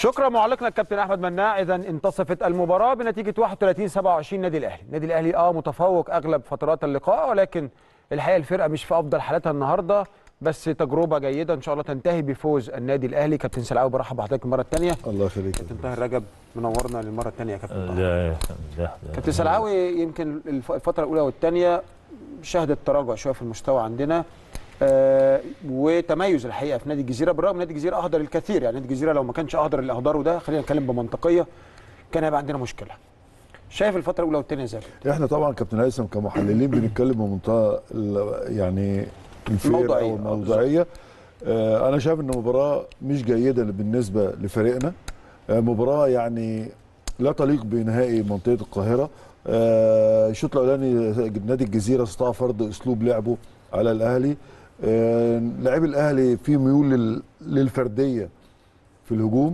شكرا معلقنا الكابتن احمد مناع اذا انتصفت المباراه بنتيجه 31 27 نادي الاهلي النادي الاهلي اه متفوق اغلب فترات اللقاء ولكن الحقيقه الفرقه مش في افضل حالاتها النهارده بس تجربه جيده ان شاء الله تنتهي بفوز النادي الاهلي كابتن سلعاوي برحب بحضرتك المره الثانيه الله يخليك كابتن طاهر رجب منورنا للمره الثانيه يا كابتن طاهر لا لا لا كابتن سلعاوي يمكن الف- الفتره الاولى والثانيه شهدت تراجع شويه في المستوى عندنا آه وتميز الحقيقه في نادي الجزيره بالرغم نادي الجزيره اهدر الكثير يعني نادي الجزيره لو ما كانش اهدر اللي اهدره ده خلينا نتكلم بمنطقيه كان هيبقى عندنا مشكله شايف الفتره الاولى والثانيه ازاي احنا طبعا كابتن هيثم كمحللين بنتكلم بمنتهى ال- يعني الفير الموضوعية. او الموضوعيه آه انا شايف ان المباراه مش جيده بالنسبه لفريقنا آه مباراه يعني لا تليق بنهائي منطقه القاهره آه الشوط الاولاني نادي الجزيره استطاع فرض اسلوب لعبه على الاهلي آه لاعبي الاهلي في ميول لل- للفرديه في الهجوم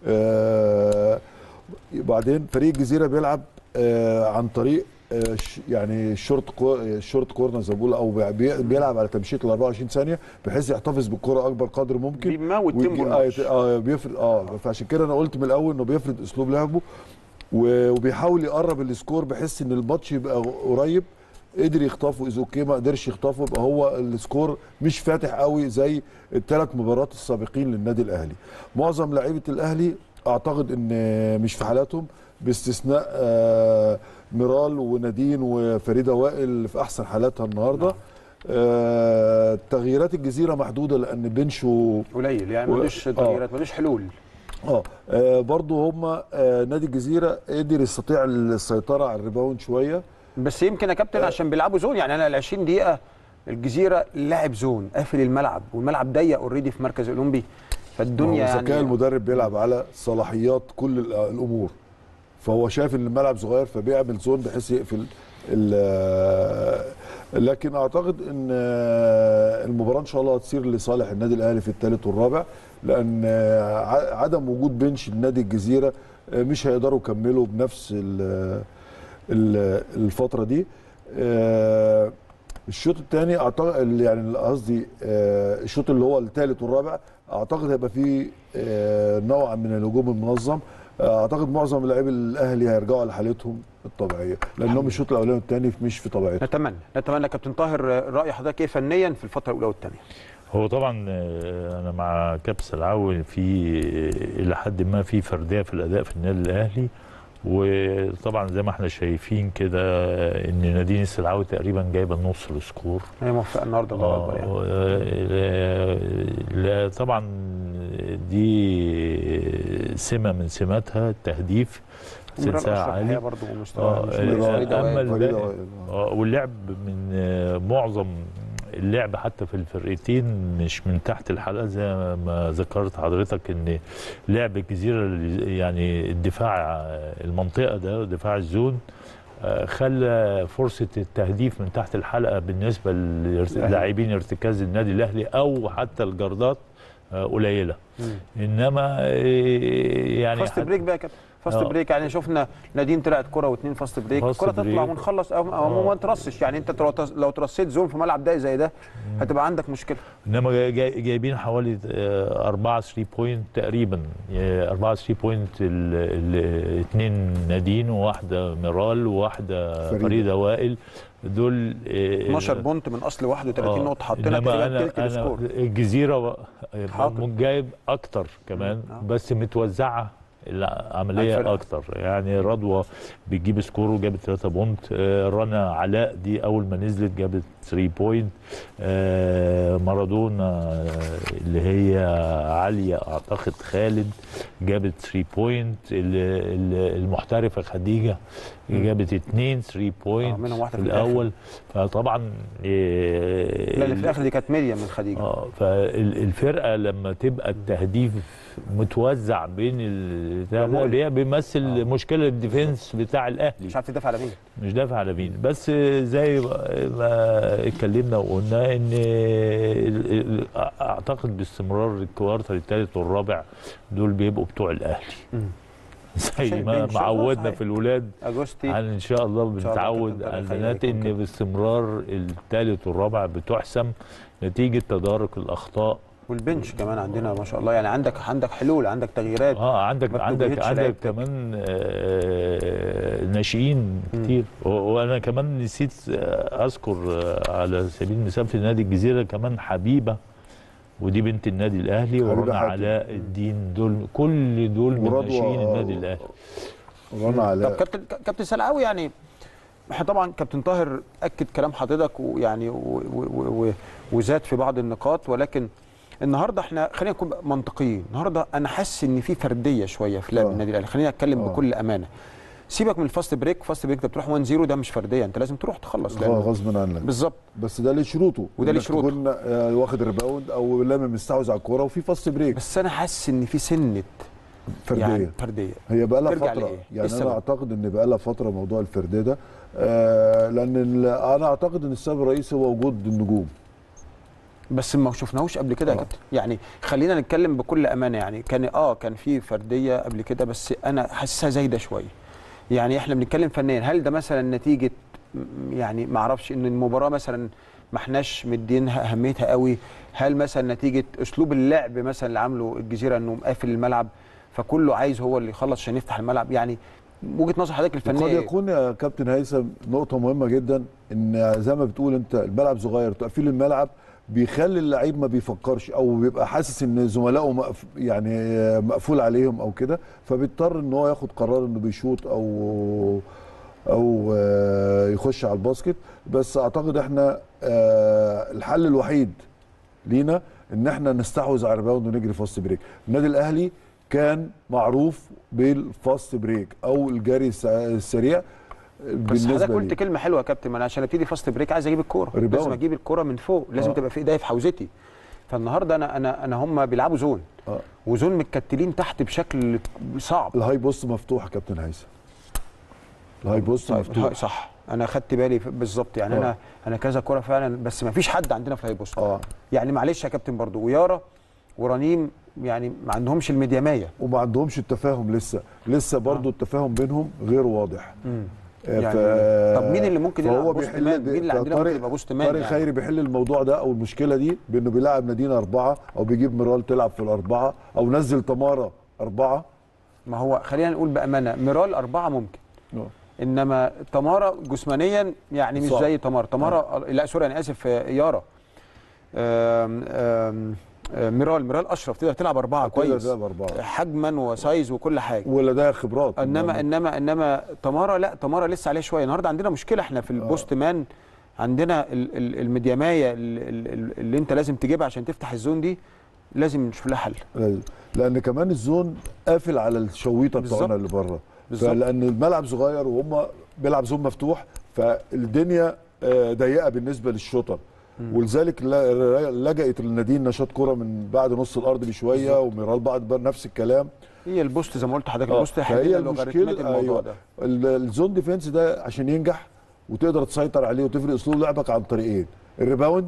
آه بعدين فريق الجزيره بيلعب آه عن طريق آه ش- يعني الشورت كو الشورت كورنر زي ما بقول او بي- بيلعب على تمشيط ال 24 ثانيه بحيث يحتفظ بالكره اكبر قدر ممكن بيموت ويجي- تيمبو اه الماتش. يت- اه بيفرد اه فعشان كده انا قلت من الاول انه بيفرد اسلوب لعبه و- وبيحاول يقرب السكور بحيث ان الماتش يبقى قريب قدر يخطفه اذا اوكي ما قدرش يخطفه يبقى هو السكور مش فاتح قوي زي الثلاث مباريات السابقين للنادي الاهلي معظم لعيبه الاهلي اعتقد ان مش في حالاتهم باستثناء آه، ميرال ونادين وفريده وائل في احسن حالاتها النهارده آه، تغييرات الجزيره محدوده لان بنشو قليل يعني و- ملوش آه. تغييرات ملوش حلول اه آه، برضو هم آه، نادي الجزيره قدر يستطيع السيطره على الريباوند شويه بس يمكن يا كابتن عشان بيلعبوا زون يعني انا ال 20 دقيقه الجزيره لاعب زون قافل الملعب والملعب ضيق اوريدي في مركز الاولمبي فالدنيا هو ذكاء يعني المدرب بيلعب على صلاحيات كل ال- الامور فهو شايف ان الملعب صغير فبيعمل زون بحيث يقفل ال- لكن اعتقد ان المباراه ان شاء الله هتصير لصالح النادي الاهلي في الثالث والرابع لان ع- عدم وجود بنش النادي الجزيره مش هيقدروا يكملوا بنفس ال- ال- الفتره دي آه، الشوط الثاني اعتقد يعني قصدي آه، الشوط اللي هو الثالث والرابع اعتقد هيبقى فيه آه، نوع من الهجوم المنظم آه، اعتقد معظم لاعبي الاهلي هيرجعوا لحالتهم الطبيعيه لانهم الشوط الاولاني والثاني مش في طبيعتهم نتمنى نتمنى كابتن طاهر راي حضرتك ايه فنيا في الفتره الاولى والثانيه هو طبعا آه، انا مع كابس العوي في آه، الى حد ما في فرديه في الاداء في النادي الاهلي وطبعا زي ما احنا شايفين كده آه، ان نادين السلعاوي تقريبا جايبه نص السكور هي موفقه النهارده الله اكبر يعني آه، لا طبعا دي سمه من سماتها التهديف وميرال سلسله أشرف الحقيقة عالي برضه مستوى آه، مش آه، فريدة أما وائل. ال- فريدة وائل. آه، واللعب من آه، معظم اللعب حتى في الفرقتين مش من تحت الحلقه زي ما ذكرت حضرتك ان لعب الجزيره اللي- يعني الدفاع آه، المنطقه ده دفاع الزون آه، خلى فرصه التهديف من تحت الحلقه بالنسبه للاعبين ارتكاز النادي الاهلي او حتى الجردات آه، قليله مم. انما آه، يعني فاست حت- بريك بقى يا كابتن فاست آه. بريك يعني شفنا نادين طلعت كره واثنين فاست بريك فاست الكره تطلع بريك. ونخلص او او آه. ما ترصش يعني انت لو ترص- لو ترصيت زون في ملعب ضيق زي ده هتبقى عندك مشكله انما جاي- جاي- جايبين حوالي آه، أربعة 3 بوينت تقريبا آه، أربعة 3 بوينت الاثنين نادين وواحده ميرال وواحده فريدة. فريده, وائل دول آه، 12 بونت من اصل 31 آه، نقطه حطينا إنما تقريبا أنا تلت أنا السكور الجزيره و- حاضر. ممكن جايب اكتر كمان آه. بس متوزعه العمليه الفرقة. اكتر يعني رضوى بتجيب سكور وجابت 3 بونت آه، رنا علاء دي اول ما نزلت جابت 3 بوينت آه، مارادونا آه، اللي هي عاليه اعتقد خالد جابت 3 بوينت المحترفه خديجه جابت 2 3 بوينت منهم واحدة في في الآخر. الاول فطبعا آه، لا اللي في الاخر دي كانت ميديا من خديجه اه فالفرقه لما تبقى التهديف متوزع بين ال- بتاع جمهور. اللي هي بيمثل مشكله الديفنس بتاع الاهلي مش عارف تدافع على مين مش دافع على مين بس زي ما اتكلمنا وقلنا ان ال- ال- اعتقد باستمرار الكوارتر الثالث والرابع دول بيبقوا بتوع الاهلي مم. زي عشان ما إن شاء الله معودنا صحيح. في الولاد اجوستي عن ان شاء الله إن شاء الله بنتعود كابتن على طارق البنات خير يكون ان باستمرار الثالث والرابع بتحسم نتيجه تدارك الاخطاء والبنش كمان عندنا ما شاء الله يعني عندك عندك حلول عندك تغييرات اه عندك ما عندك بتجهدش عندك لعيبتك. كمان آه، ناشئين كتير و- وانا كمان نسيت آه، اذكر آه، على سبيل المثال في نادي الجزيره كمان حبيبه ودي بنت النادي الاهلي حبيبة ورنا حاتم. علاء الدين دول كل دول من ورضوى، ناشئين آه، النادي الاهلي رنا طب علاء كابتن كابتن سلعاوي يعني احنا طبعا كابتن طاهر اكد كلام حضرتك ويعني و- و- و- و- وزاد في بعض النقاط ولكن النهارده احنا خلينا نكون منطقيين النهارده انا حاسس ان في فرديه شويه في لعب آه. النادي الاهلي خلينا نتكلم آه. بكل امانه سيبك من الفاست بريك فاست بريك انت بتروح 1 0 ده مش فرديه انت لازم تروح تخلص آه، لأن غصب عنك بالظبط بس ده ليه شروطه وده ليه إنك شروطه. تكون آه، واخد ريباوند او لامم مستحوذ على الكوره وفي فاست بريك بس انا حاسس ان في سنه فرديه يعني فرديه هي بقى لها ترجع فتره لإيه؟ إيه يعني السبب؟ انا اعتقد ان بقى لها فتره موضوع الفرديه ده آه لان ال- انا اعتقد ان السبب الرئيسي هو وجود النجوم بس ما شفناهوش قبل كده يا آه. كابتن يعني خلينا نتكلم بكل امانه يعني كان اه كان في فرديه قبل كده بس انا حاسسها زايده شويه يعني احنا بنتكلم فنيا هل ده مثلا نتيجه م- يعني ما اعرفش ان المباراه مثلا ما احناش مدينها اهميتها قوي هل مثلا نتيجه اسلوب اللعب مثلا اللي عامله الجزيره انه مقافل الملعب فكله عايز هو اللي يخلص عشان يفتح الملعب يعني وجهه نظر حضرتك وقد الفنيه إيه؟ يكون يا كابتن هيثم نقطه مهمه جدا ان زي ما بتقول انت الملعب صغير تقفيل الملعب بيخلي اللعيب ما بيفكرش او بيبقى حاسس ان زملائه مقف يعني مقفول عليهم او كده فبيضطر ان هو ياخد قرار انه بيشوط او او آه، يخش على الباسكت بس اعتقد احنا آه، الحل الوحيد لينا ان احنا نستحوذ على الريباوند ونجري فاست بريك النادي الاهلي كان معروف بالفاست بريك او الجري السع- السريع بس حضرتك قلت ليه. كلمه حلوه يا كابتن ما انا عشان ابتدي فاست بريك عايز اجيب الكوره ريباوند. لازم اجيب الكوره من فوق لازم آه. تبقى في ايديا في حوزتي فالنهارده انا انا انا هم بيلعبوا زون آه. وزون متكتلين تحت بشكل صعب الهاي بوست مفتوح يا كابتن هيثم الهاي بوست طيب مفتوح صح انا خدت بالي ف- بالظبط يعني آه. انا انا كذا كوره فعلا بس ما فيش حد عندنا في الهاي بوست اه يعني معلش يا كابتن برضو ويارا ورنيم يعني ما عندهمش الميدياميه وما عندهمش التفاهم لسه لسه برضو آه. التفاهم بينهم غير واضح آه، يعني ف- طب مين اللي ممكن فهو يلعب بوست بيحل مان ب- مين اللي عندنا فطارق- ممكن يبقى بوست مان طارق يعني؟ خيري بيحل الموضوع ده او المشكله دي بانه بيلاعب نادينا اربعه او بيجيب ميرال تلعب في الاربعه او نزل تمارا اربعه ما هو خلينا نقول بامانه ميرال اربعه ممكن آه. انما تمارا جسمانيا يعني مش صعب. زي تمارا تمارا لا سوري انا اسف آه، يارا آم، آم، آه، ميرال ميرال اشرف تقدر تلعب اربعه تقدر كويس تلعب أربعة. حجما وسايز وكل حاجه ولا ده خبرات انما انما انما تمارا لا تمارا لسه عليه شويه النهارده عندنا مشكله احنا في البوست مان عندنا ال- ال- المديامايه ال- ال- ال- اللي انت لازم تجيبها عشان تفتح الزون دي لازم نشوف لها حل لان كمان الزون قافل على الشويطه بالظبط. بتاعنا اللي بره بالظبط. فلان الملعب صغير وهم بيلعب زون مفتوح فالدنيا آه، ضيقه بالنسبه للشوطر ولذلك ل- لجأت لنادين نشاط كرة من بعد نص الارض بشويه وميرال بعد بقى نفس الكلام هي البوست زي ما قلت لحضرتك آه، البوست فهي حلينا المشكله لوغاريتمات الموضوع ايوه ده ال- الزون ديفenس ده عشان ينجح وتقدر تسيطر عليه وتفرق اسلوب لعبك عن طريقين الريباوند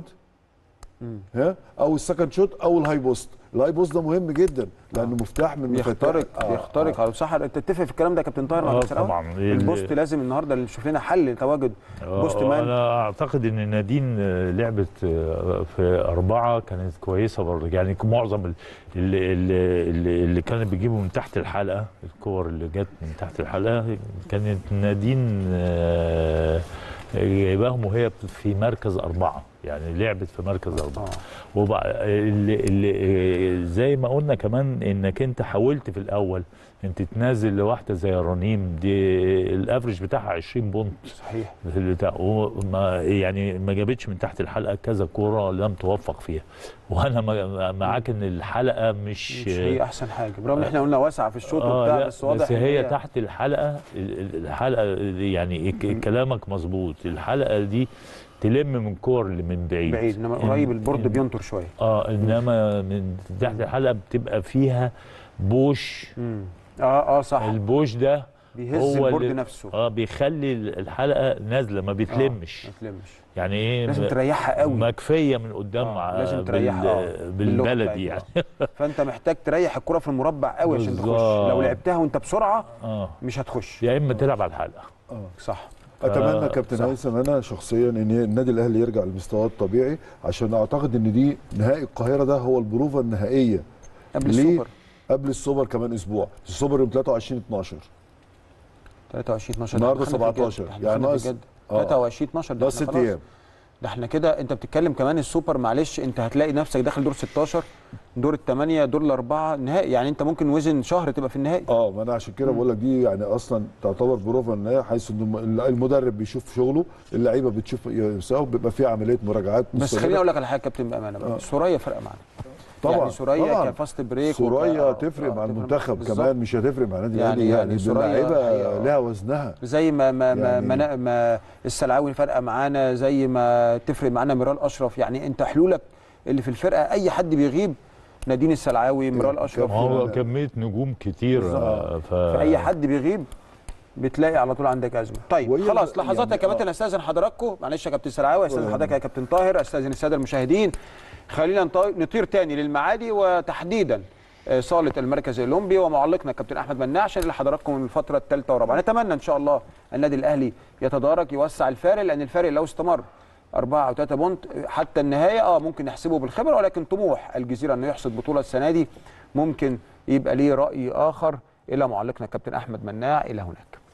ها او السكند شوت او الهاي بوست الهاي بوست ده مهم جدا لانه مفتاح من بيخترق مفاتيح- آه، بيخترق على صح انت تتفق في الكلام ده يا كابتن طاهر مع آه، كابتن سلام؟ طبعاً. البوست لازم النهارده نشوف لنا حل لتواجد بوست آه، مان انا اعتقد ان نادين آه، لعبت آه، في اربعه كانت كويسه برضه يعني معظم ال- اللي, اللي, اللي, اللي كانوا بيجيبوا من تحت الحلقه الكور اللي جت من تحت الحلقه كانت نادين آه، جايباهم وهي في مركز اربعه يعني لعبت في مركز اربعه آه. وبع... اللي... اللي... زي ما قلنا كمان انك انت حاولت في الاول انت تنازل لواحده زي رنيم دي الافرج بتاعها 20 بونت صحيح في البتاع وما يعني ما جابتش من تحت الحلقه كذا كوره لم توفق فيها وانا ما- معاك ان الحلقه مش, مش هي احسن حاجه برغم ان احنا قلنا واسعه في الشوط آه وبتاع لا بس واضح بس إن هي تحت الحلقه ال- ال- الحلقه دي يعني ك- كلامك مظبوط الحلقه دي تلم من كور اللي من بعيد بعيد انما إن- قريب البورد إن- بينطر شويه اه انما من تحت الحلقه بتبقى فيها بوش امم اه اه صح البوش ده بيهز هو البورد اللي- نفسه اه بيخلي الحلقه نازله ما بتلمش آه، ما تلمش يعني ايه لازم م- تريحها قوي مكفيه من قدام آه، ع- لازم بال- تريحها آه، باللغة بالبلدي يعني بتاعتنا. فانت محتاج تريح الكره في المربع قوي عشان تخش بالظبط. لو لعبتها وانت بسرعه اه مش هتخش يا اما تلعب على الحلقه صح اتمنى كابتن صح. هيثم انا شخصيا ان النادي الاهلي يرجع لمستواه الطبيعي عشان اعتقد ان دي نهائي القاهره ده هو البروفه النهائيه قبل ليه؟ السوبر قبل السوبر كمان اسبوع السوبر يوم 23 12 23 12 النهارده إحنا في الجد. 17. إحنا يعني في ناقص- الجد. آه. 23 12 ده إحنا ست خلاص. ايام ده احنا كده انت بتتكلم كمان السوبر معلش انت هتلاقي نفسك داخل دور 16 دور الثمانيه دور الاربعه نهائي يعني انت ممكن وزن شهر تبقى في النهائي اه ما انا عشان كده بقول لك دي يعني اصلا تعتبر بروفا النهائيه حيث ان الم- المدرب بيشوف شغله اللعيبه بتشوف يساوي بيبقى في عمليه مراجعات بس مستمرة. خليني اقول لك على حاجه يا كابتن بامانه بقى آه. سوريا فرقه معانا طبعا يعني سوريا طبعا. كفاست بريك سوريا وك- تفرق آه، مع تفرق المنتخب بالظبط. كمان مش هتفرق مع النادي يعني- الاهلي يعني يعني, يعني سوريا اللعيبه الحقيقة- لها وزنها زي ما ما ما, يعني- ما, ما السلعاوي فرقه معانا زي ما تفرق معانا ميرال اشرف يعني انت حلولك اللي في الفرقه اي حد بيغيب نادين السلعاوي ميرال اشرف ما هو كميه نجوم كتير بالظبط. ف... فاي حد بيغيب بتلاقي على طول عندك ازمه طيب وهي خلاص ال- لحظات يعني يا كابتن آه. استاذن حضراتكم معلش يا كابتن سلعاوي استاذن ولا حضرتك يا كابتن طاهر استاذن الساده المشاهدين خلينا نط- نطير تاني للمعادي وتحديدا آه، صاله المركز الاولمبي ومعلقنا الكابتن احمد مناع عشان لحضراتكم من الفتره الثالثه والرابعه نتمنى ان شاء الله النادي الاهلي يتدارك يوسع الفارق لان الفارق لو استمر أربعة أو ثلاثة بونت حتى النهاية اه ممكن نحسبه بالخبرة ولكن طموح الجزيرة انه يحصد بطولة السنة دي ممكن يبقى ليه رأي آخر إلى معلقنا الكابتن أحمد مناع إلى هناك